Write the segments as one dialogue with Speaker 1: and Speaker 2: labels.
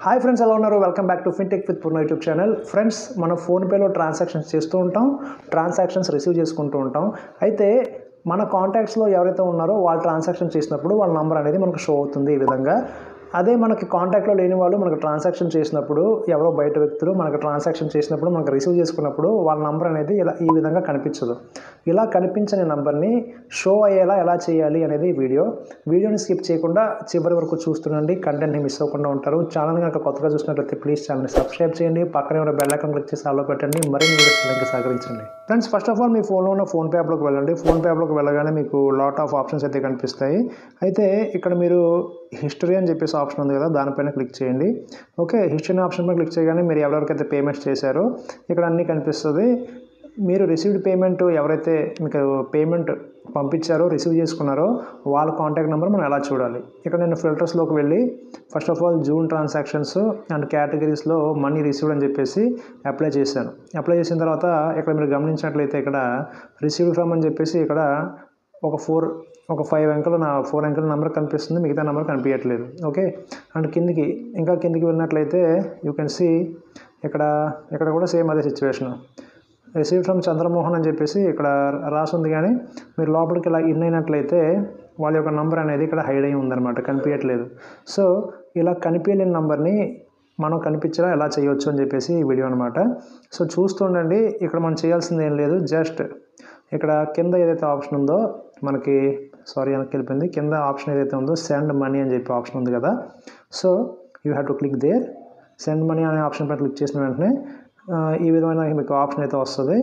Speaker 1: hi friends ఎలా ఉన్నారు welcome back to fintech with Purna YouTube channel friends మనం ఫోన్పేలో ట్రాన్సాక్షన్స్ చేస్తూ ఉంటాం ట్రాన్సాక్షన్స్ రిసీవ్ చేసుకుంటూ ఉంటాం అయితే మన కాంటాక్ట్స్లో ఎవరైతే ఉన్నారో వాళ్ళు ట్రాన్సాక్షన్ చేసినప్పుడు వాళ్ళ నంబర్ అనేది మనకు షో అవుతుంది ఈ విధంగా అదే మనకి కాంటాక్ట్లో లేని వాళ్ళు మనకు ట్రాన్సాక్షన్ చేసినప్పుడు ఎవరో బయట వ్యక్తులు మనకు ట్రాన్సాక్షన్ చేసినప్పుడు మనకు రిసీవ్ చేసుకున్నప్పుడు వాళ్ళ నంబర్ అనేది ఇలా ఈ విధంగా కనిపించదు ఇలా కనిపించని నంబర్ని షో అయ్యేలా ఎలా చేయాలి అనేది ఈ వీడియో వీడియోని స్కిప్ చేయకుండా చివరి వరకు చూస్తుండండి కంటెంట్ని మిస్ అవ్వకుండా ఉంటారు ఛానల్ కనుక కొత్తగా చూసినట్లయితే ప్లీజ్ ఛానల్ని సబ్స్క్రైబ్ చేయండి పక్కనే ఉన్న బెల్ ఐకాన్ క్లిక్ చేసి ఆలో పెట్టండి మరిన్ని వీడియోస్ లింక్ సహకరించండి ఫ్రెండ్స్ ఫస్ట్ ఆఫ్ ఆల్ మీ ఫోన్లో ఉన్న ఫోన్పే యాప్లోకి వెళ్ళండి ఫోన్పే యాప్లోకి వెళ్ళగానే మీకు లాట్ ఆఫ్ ఆప్షన్స్ అయితే కనిపిస్తాయి అయితే ఇక్కడ మీరు హిస్టరీ అని చెప్పేసి ఆప్షన్ ఉంది కదా దానిపైన క్లిక్ చేయండి ఓకే హిస్టరీ ఆప్షన్ పైన క్లిక్ చేయగానే మీరు ఎవరెవరికైతే పేమెంట్స్ చేశారో ఇక్కడ అన్నీ కనిపిస్తుంది మీరు రిసీవ్డ్ పేమెంట్ ఎవరైతే మీకు పేమెంట్ పంపించారో రిసీవ్ చేసుకున్నారో వాళ్ళ కాంటాక్ట్ నెంబర్ మనం ఎలా చూడాలి ఇక్కడ నేను ఫిల్టర్స్లోకి వెళ్ళి first of all June transactions and కేటగిరీస్లో మనీ రిసీవ్డ్ అని చెప్పేసి అప్లై చేశాను అప్లై చేసిన తర్వాత ఇక్కడ మీరు గమనించినట్లయితే ఇక్కడ రిసీవ్డ్ ఫ్రమ్ అని చెప్పేసి ఇక్కడ ఒక ఫోర్ ఒక ఫైవ్ అంకెలు నా ఫోర్ అంకెల నెంబర్ కనిపిస్తుంది మిగతా నెంబర్ కనిపించట్లేదు ఓకే అండ్ కిందికి ఇంకా కిందికి వెళ్ళినట్లయితే యూ కెన్ సీ ఇక్కడ ఇక్కడ కూడా సేమ్ అదే సిచ్యువేషన్ రిసీవ్ ఫ్రమ్ చంద్రమోహన్ అని చెప్పేసి ఇక్కడ రాసుంది కానీ మీరు లోపలికి ఇలా ఇన్ అయినట్లయితే వాళ్ళ యొక్క నంబర్ అనేది ఇక్కడ హైడ్ అయి ఉందన్నమాట కనిపించట్లేదు సో ఇలా కనిపించలేని నంబర్ని మనం కనిపించడం ఎలా చేయొచ్చు అని చెప్పేసి ఈ వీడియో అనమాట సో చూస్తుండండి ఇక్కడ మనం చేయాల్సింది ఏం లేదు జస్ట్ ఇక్కడ కింద ఏదైతే ఆప్షన్ ఉందో మనకి సారీ వెనక్కి వెళ్ళిపోయింది కింద ఆప్షన్ ఏదైతే ఉందో సెండ్ మనీ అని చెప్పి ఆప్షన్ ఉంది కదా so you have to click there send money అనే ఆప్షన్ పైన క్లిక్ చేసిన వెంటనే ఈ విధమైన మీకు ఆప్షన్ అయితే వస్తుంది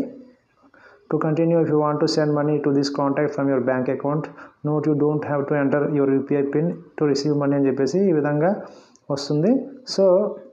Speaker 1: to continue if you want to send money to this contact from your bank account note you don't have to enter your UPI pin to receive money అని చెప్పేసి ఈ విధంగా వస్తుంది so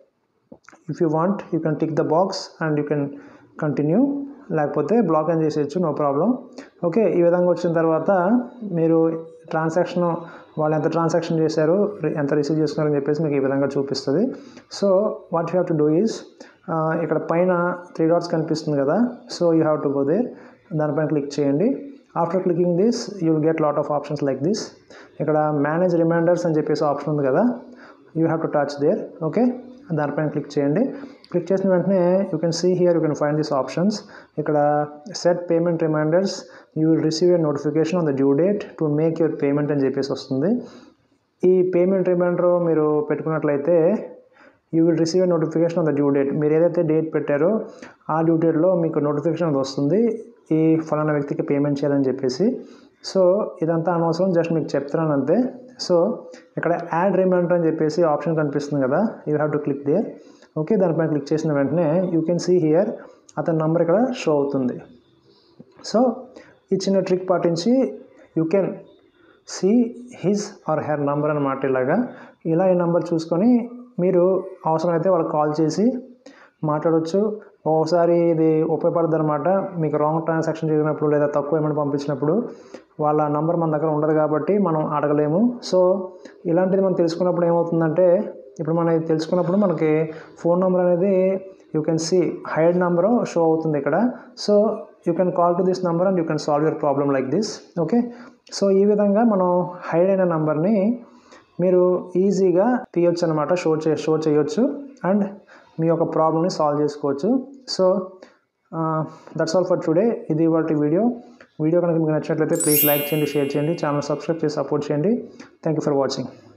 Speaker 1: if you want you can tick the box and you can continue లేకపోతే black అని చేసేయచ్చు no problem okay ఈ విధంగా వచ్చిన తర్వాత మీరు ట్రాన్సాక్షన్ వాళ్ళు ఎంత ట్రాన్సాక్షన్ చేశారు ఎంత రిసీవ్ చేసుకున్నారని చెప్పేసి మీకు ఈ విధంగా చూపిస్తుంది so what you have to do is ఇక్కడ పైన త్రీ డాట్స్ కనిపిస్తుంది కదా so you have to go there దానిపైన క్లిక్ చేయండి after clicking this you will get lot of options like this ఇక్కడ మేనేజ్ రిమైండర్స్ అని చెప్పేసి ఆప్షన్ ఉంది కదా you have to touch there okay దానిపైన క్లిక్ చేయండి క్లిక్ చేసిన వెంటనే you can see here you can find this options ఇక్కడ set payment reminders you will receive a notification on the due date to make your payment అని చెప్పేసి వస్తుంది ఈ payment reminder మీరు పెట్టుకున్నట్లయితే you will receive a notification on the due date మీరు ఏదైతే date పెట్టారో ఆ డ్యూ డేట్లో మీకు నోటిఫికేషన్ అది వస్తుంది ఈ ఫలానా వ్యక్తికి పేమెంట్ చేయాలని చెప్పేసి సో ఇదంతా అనవసరం జస్ట్ మీకు చెప్తున్నాను అంతే సో ఇక్కడ యాడ్ రిమైండర్ అని చెప్పేసి ఆప్షన్ కనిపిస్తుంది కదా you have to click there okay దానిపైన క్లిక్ చేసిన వెంటనే యూ కెన్ సీ హియర్ అతని నంబర్ ఇక్కడ షో అవుతుంది సో ఈ చిన్న ట్రిక్ పాటించి you can see his or her number అనమాట ఇలాగా ఇలా ఈ నెంబర్ చూసుకొని మీరు అవసరమైతే వాళ్ళకి కాల్ చేసి మాట్లాడవచ్చు ఒకసారి ఇది ఉపయోగపడుతుంది అనమాట మీకు రాంగ్ ట్రాన్సాక్షన్ చేసినప్పుడు లేదా తక్కువ ఏమైనా పంపించినప్పుడు వాళ్ళ నంబర్ మన దగ్గర ఉండదు కాబట్టి మనం అడగలేము సో ఇలాంటిది మనం తెలుసుకున్నప్పుడు ఏమవుతుందంటే ఇప్పుడు మనం ఇది తెలుసుకున్నప్పుడు మనకి ఫోన్ నెంబర్ అనేది you can see hide number show అవుతుంది ఇక్కడ so you can call to this number and you can solve your problem like this okay so ఈ విధంగా మనం హైడ్ అయిన నెంబర్ని మీరు ఈజీగా తీయొచ్చు అనమాట షో చే షో చేయొచ్చు అండ్ మీ యొక్క ప్రాబ్లమ్ని సాల్వ్ చేసుకోవచ్చు so that's all for today ఇది ఇవాళ వీడియో వీడియో కనుక మీకు నచ్చినట్లయితే ప్లీజ్ లైక్ చేయండి షేర్ చేయండి ఛానల్ సబ్స్క్రైబ్ చేసి సపోర్ట్ చేయండి థ్యాంక్ యూ ఫర్ వాచింగ్